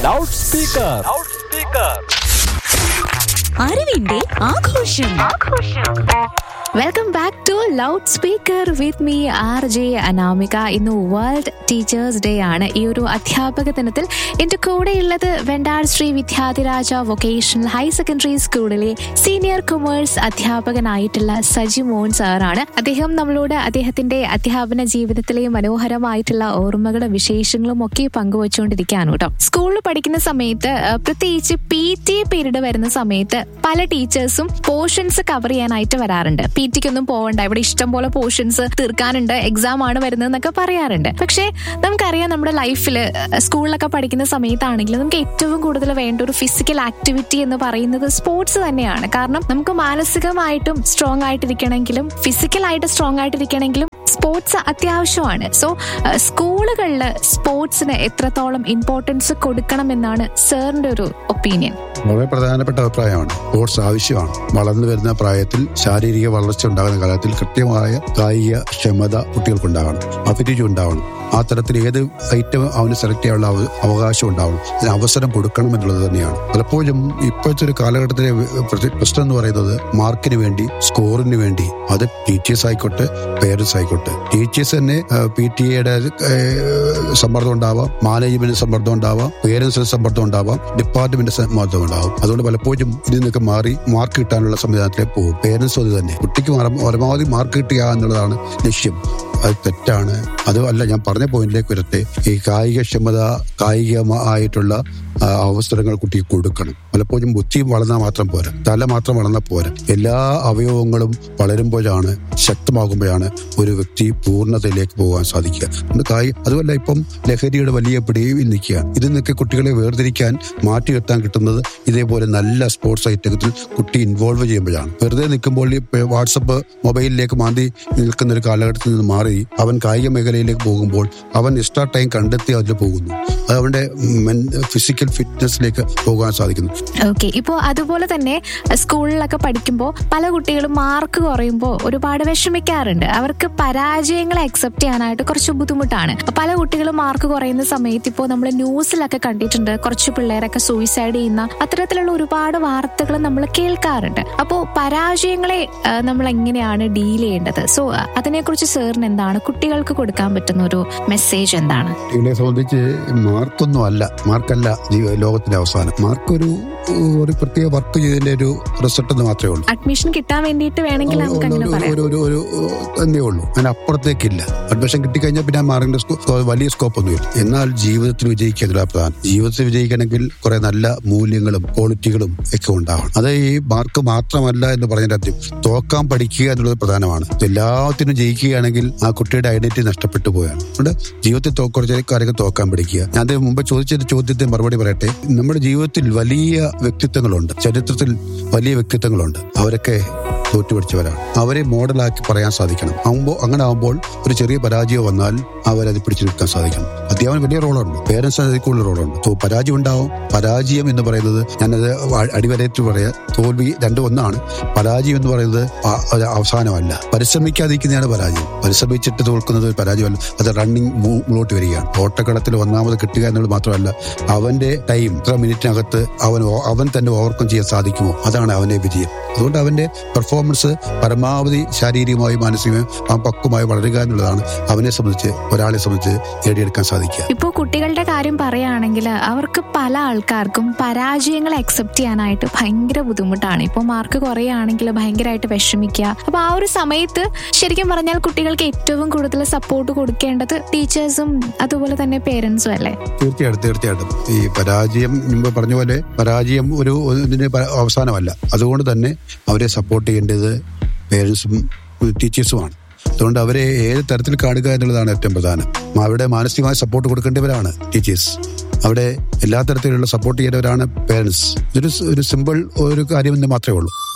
loud speaker അറിവിന്റെ ആഘോഷം welcome back to loud speaker with me R J Anamika ഇന്ന് world teachers day ആണ് ഈ ഒരു അധ്യാപക ദിനത്തിൽ എന്റെ കൂടെയുള്ളത് Vendar Shri Vidyadhiraja vocational higher secondary സ്കൂളിലെ സീനിയർ കൊമേഴ്സ് അധ്യാപകനായിട്ടുള്ള സജി മോഹൻ സാറാണ് അദ്ദേഹം നമ്മളോട് അദ്ദേഹത്തിന്റെ അധ്യാപന ജീവിതത്തിലെ മനോഹരമായിട്ടുള്ള ഓർമ്മകളും വിശേഷങ്ങളും ഒക്കെ പങ്കുവച്ചുകൊണ്ടിരിക്കുകയാണ് കേട്ടോ സ്കൂളിൽ പഠിക്കുന്ന സമയത്ത് ആ, പ്രത്യേകിച്ച് പി ടി പീരീഡ് വരുന്ന സമയത്ത് പല ടീച്ചേഴ്സും പോർഷൻസ് കവർ ചെയ്യാനായിട്ട് വരാറുണ്ട് പി ടിക്കൊന്നും പോകണ്ട ഇവിടെ ഇഷ്ടം പോലെ പോർഷൻസ് തീർക്കാനുണ്ട് എക്സാം ആണ് വരുന്നത് എന്നൊക്കെ പറയാറുണ്ട് പക്ഷേ നമുക്കറിയാം നമ്മുടെ ലൈഫിൽ സ്കൂളിലൊക്കെ പഠിക്കുന്ന സമയത്താണെങ്കിലും നമുക്ക് ഏറ്റവും കൂടുതൽ വേണ്ട ഒരു ഫിസിക്കൽ ആക്ടിവിറ്റി എന്ന് പറയുന്നത് സ്പോർട്സ് തന്നെയാണ് കാരണം നമുക്ക് മാനസികമായിട്ടും സ്ട്രോങ് ആയിട്ടിരിക്കണമെങ്കിലും ഫിസിക്കലായിട്ട് സ്ട്രോങ് ആയിട്ടിരിക്കണമെങ്കിലും സ്പോർട്സ് അത്യാവശ്യമാണ് സോ സ്കൂളുകളിൽ സ്പോർട്സിന് എത്രത്തോളം ഇമ്പോർട്ടൻസ് കൊടുക്കണം എന്നാണ് സാറിന്റെ ഒരു ഒപ്പീനിയൻ വളരെ പ്രധാനപ്പെട്ട അഭിപ്രായമാണ് സ്പോർട്സ് ആവശ്യമാണ് വളർന്നു വരുന്ന പ്രായത്തിൽ ശാരീരിക വളർച്ച ഉണ്ടാകുന്ന കാലത്തിൽ കൃത്യമായ കായിക ക്ഷമത കുട്ടികൾക്കുണ്ടാകണം അഭിരുചി ഉണ്ടാവണം ആ തരത്തിൽ ഏത് ഐറ്റം അവന് സെലക്ട് ചെയ്യാനുള്ള അവ- അവകാശം ഉണ്ടാവണം അതിന് അവസരം കൊടുക്കണം എന്നുള്ളത് തന്നെയാണ് പലപ്പോഴും ഇപ്പോഴത്തെ ഒരു കാലഘട്ടത്തിലെ പ്ര- പ്രശ്നം എന്ന് പറയുന്നത് മാർക്കിന് വേണ്ടി സ്കോറിന് വേണ്ടി അത് ടീച്ചേഴ്സ് ആയിക്കോട്ടെ പേരൻസ് ആയിക്കോട്ടെ ടീച്ചേഴ്സ് തന്നെ പി ടി എയുടെ സമ്മർദ്ദം ഉണ്ടാവാം മാനേജ്മെന്റ് സമ്മർദ്ദം ഉണ്ടാവാം പേരൻസിന് സമ്മർദ്ദം ഉണ്ടാവാം ഡിപ്പാർട്ട്മെന്റ് സമ്മർദ്ദം ഉണ്ടാവും അതുകൊണ്ട് പലപ്പോഴും ഇതിൽ നിന്നൊക്കെ മാറി മാർക്ക് കിട്ടാനുള്ള സംവിധാനത്തിലേക്ക് പോകും പേരൻസും അത് തന്നെ കുട്ടിക്ക് പരമ- പരമാവധി മാർക്ക് കിട്ടുക എന്നുള്ളതാണ് ലക്ഷ്യം അത് തെറ്റാണ് അത് അല്ല ഞാൻ പറഞ്ഞ പോയിന്റിലേക്ക് വരട്ടെ ഈ കായികക്ഷമത കായികമായിട്ടുള്ള ആ, അവസരങ്ങൾ കുട്ടിക്ക് കൊടുക്കണം പലപ്പോഴും ബുദ്ധി വളർന്നാൽ മാത്രം പോരാ തല മാത്രം വളർന്നാൽ പോരാ എല്ലാ അവയവങ്ങളും വളരുമ്പോഴാണ് ശക്തമാകുമ്പോഴാണ് ഒരു വ്യക്തി പൂർണ്ണതയിലേക്ക് പോകാൻ സാധിക്കുക അതുകൊണ്ട് കായി അതുമല്ല ഇപ്പം ലഹരിയുടെ വലിയ പിടിയിൽ നിൽക്കുകയാണ് ഇതിൽ നിന്നൊക്കെ കുട്ടികളെ വേർതിരിക്കാൻ മാറ്റി നിർത്താൻ കിട്ടുന്നത് ഇതേപോലെ നല്ല സ്പോർട്സ് ഐറ്റത്തിൽ കുട്ടി ഇൻവോൾവ് ചെയ്യുമ്പോഴാണ് വെറുതെ നിൽക്കുമ്പോൾ ഈ പ- വാട്സപ്പ് മൊബൈലിലേക്ക് മാന്തി നിൽക്കുന്ന ഒരു കാലഘട്ടത്തിൽ നിന്ന് മാറി അവൻ കായിക മേഖലയിലേക്ക് പോകുമ്പോൾ അവൻ എക്സ്ട്രാ ടൈം കണ്ടെത്തി അതിൽ പോകുന്നു അത് അവന്റെ ഫിസിക്കൽ ഫിറ്റ്നസിലേക്ക് പോകാൻ സാധിക്കുന്നു ഓക്കെ ഇപ്പോൾ അതുപോലെ തന്നെ സ്കൂളിലൊക്കെ പഠിക്കുമ്പോൾ പല കുട്ടികളും മാർക്ക് കുറയുമ്പോൾ ഒരുപാട് വിഷമിക്കാറുണ്ട് അവർക്ക് പരാജയങ്ങളെ അക്സെപ്റ്റ് ചെയ്യാനായിട്ട് കുറച്ച് ബുദ്ധിമുട്ടാണ് പല കുട്ടികളും മാർക്ക് കുറയുന്ന സമയത്ത് ഇപ്പോൾ നമ്മൾ ന്യൂസിലൊക്കെ കണ്ടിട്ടുണ്ട് കുറച്ച് പിള്ളേരൊക്കെ സൂയിസൈഡ് ചെയ്യുന്ന അത്തരത്തിലുള്ള ഒരുപാട് വാർത്തകൾ നമ്മൾ കേൾക്കാറുണ്ട് അപ്പോൾ പരാജയങ്ങളെ ആ, നമ്മൾ എങ്ങനെയാണ് ഡീൽ ചെയ്യേണ്ടത് സോ അതിനെക്കുറിച്ച് സാറിന് എന്താണ് കുട്ടികൾക്ക് കൊടുക്കാൻ പറ്റുന്ന ഒരു മെസ്സേജ് എന്താണ് കുട്ടികളെ സംബന്ധിച്ച് മാർക്കൊന്നും അല്ല മാർക്കല്ല ജീവ- ലോകത്തിന്റെ അവസാനം മാർക്കൊരു ഒരു പ്രത്യേക വർക്ക് ചെയ്തതിന്റെ ഒരു റിസൾട്ട് എന്ന് മാത്രമേ ഉള്ളൂ അഡ്മിഷൻ കിട്ടാൻ വേണ്ടിയിട്ട് വേണമെങ്കിൽ നമുക്ക് അങ്ങനെ ഒരു- പറയാം ഒരു ഒരു ഒരു എന്നേ ഉള്ളൂ അതിന് അപ്പുറത്തേക്കില്ല അഡ്മിഷൻ കിട്ടിക്കഴിഞ്ഞാൽ പിന്നെ ആ മാർക്കിന്റെ സ്കോ- വലിയ സ്കോപ്പ് ഒന്നുമില്ല എന്നാൽ ജീവിതത്തിൽ വിജയിക്കുക എന്നുള്ള പ്രധാനം ജീവിതത്തിൽ വിജയിക്കണമെങ്കിൽ കുറെ നല്ല മൂല്യങ്ങളും ക്വാളിറ്റികളും ഒക്കെ ഉണ്ടാവണം അത് ഈ മാർക്ക് മാത്രമല്ല എന്ന് പറഞ്ഞതിന്റെ അർത്ഥം തോക്കാൻ പഠിക്കുക എന്നുള്ളത് പ്രധാനമാണ് എല്ലാത്തിനും ജയിക്കുകയാണെങ്കിൽ ആ കുട്ടിയുടെ ഐഡന്റിറ്റി നഷ്ടപ്പെട്ടു പോയാണ് അതുകൊണ്ട് ജീവിതത്തിൽ തോ- കുറച്ച് കാര്യങ്ങൾ തോക്കാൻ പഠിക്കുക ഞാൻ ദേ മുമ്പ് ചോദിച്ചൊരു ചോദ്യത്തിന് മറുപടി പറയട്ടെ നമ്മുടെ ജീവിതത്തിൽ വലിയ വ്യക്തിത്വങ്ങളുണ്ട് ചരിത്രത്തിൽ വലിയ വ്യക്തിത്വങ്ങളുണ്ട് അവരൊക്കെ തോറ്റുപിടിച്ചവരാണ് അവരെ മോഡലാക്കി പറയാൻ സാധിക്കണം ആകുമ്പോൾ അങ്ങനെ ആകുമ്പോൾ ഒരു ചെറിയ പരാജയം വന്നാൽ അവരത് പിടിച്ചു നിൽക്കാൻ സാധിക്കണം അധ്യാപനം വലിയ റോളുണ്ട് പേരൻസ് അതിൽ കൂടുതൽ റോളുണ്ട് സോ പരാജയം ഉണ്ടാവും പരാജയം എന്ന് പറയുന്നത് ഞാനത് അ- അടിവരയിട്ട് പറയാ തോൽവി രണ്ടും ഒന്നാണ് പരാജയം എന്ന് പറയുന്നത് ആ- ഒരു അവസാനമല്ല പരിശ്രമിക്കാതിരിക്കുന്നതാണ് പരാജയം പരിശ്രമിച്ചിട്ട് തോൽക്കുന്നത് ഒരു പരാജയമല്ല അത് റണ്ണിങ് മുന്നോട്ട് വരികയാണ് ഓട്ടക്കളത്തിൽ ഒന്നാമത് കിട്ടുക എന്നുള്ളത് മാത്രമല്ല അവന്റെ ടൈം ഇത്ര മിനിറ്റിനകത്ത് അവൻ ഓ- അവൻ തന്നെ ഓവർകം ചെയ്യാൻ സാധിക്കുമോ അതാണ് അവന്റെ വിജയം അതുകൊണ്ട് അവന്റെ പെർഫോമൻസ് പരമാവധി ശാരീരികമായും മാനസികമായും ആ പക്വമായി വളരുക എന്നുള്ളതാണ് അവനെ സംബന്ധിച്ച് ഒരാളെ സംബന്ധിച്ച് നേടിയെടുക്കാൻ സാധിക്കുക ഇപ്പോൾ കുട്ടികളുടെ കാര്യം പറയുകയാണെങ്കിൽ അവർക്ക് പല ആൾക്കാർക്കും പരാജയങ്ങളെ അക്സെപ്റ്റ് ചെയ്യാനായിട്ട് ഭയങ്കര ബുദ്ധിമുട്ടാണ് ഇപ്പോൾ മാർക്ക് കുറയുകയാണെങ്കിൽ ഭയങ്കരമായിട്ട് വിഷമിക്കുക അപ്പൊ ആ ഒരു സമയത്ത് ശരിക്കും പറഞ്ഞാൽ കുട്ടികൾക്ക് ഏറ്റവും കൂടുതൽ സപ്പോർട്ട് കൊടുക്കേണ്ടത് ടീച്ചേഴ്സും അതുപോലെ തന്നെ പേരൻസും അല്ലേ തീർച്ചയായിട്ടും തീർച്ചയായിട്ടും ഈ പരാജയം മുമ്പ് പറഞ്ഞ പോലെ പരാജയം ഒരു ഇതിന്റെ പ- അവസാനമല്ല അതുകൊണ്ട് തന്നെ അവരെ സപ്പോർട്ട് ചെയ്യേണ്ടത് പേരൻസും ടീച്ചേഴ്സുമാണ് അതുകൊണ്ട് അവരെ ഏത് തരത്തിൽ കാണുക എന്നുള്ളതാണ് ഏറ്റവും പ്രധാനം അവരുടെ മാനസികമായ സപ്പോർട്ട് കൊടുക്കേണ്ടവരാണ് ടീച്ചേഴ്സ് അവിടെ എല്ലാ തരത്തിലുള്ള സപ്പോർട്ട് ചെയ്യേണ്ടവരാണ് പേരൻസ് ഇതൊരു സ് ഒരു സിമ്പിൾ ഒരു കാര്യം എന്ന് മാത്രമേ ഉള്ളൂ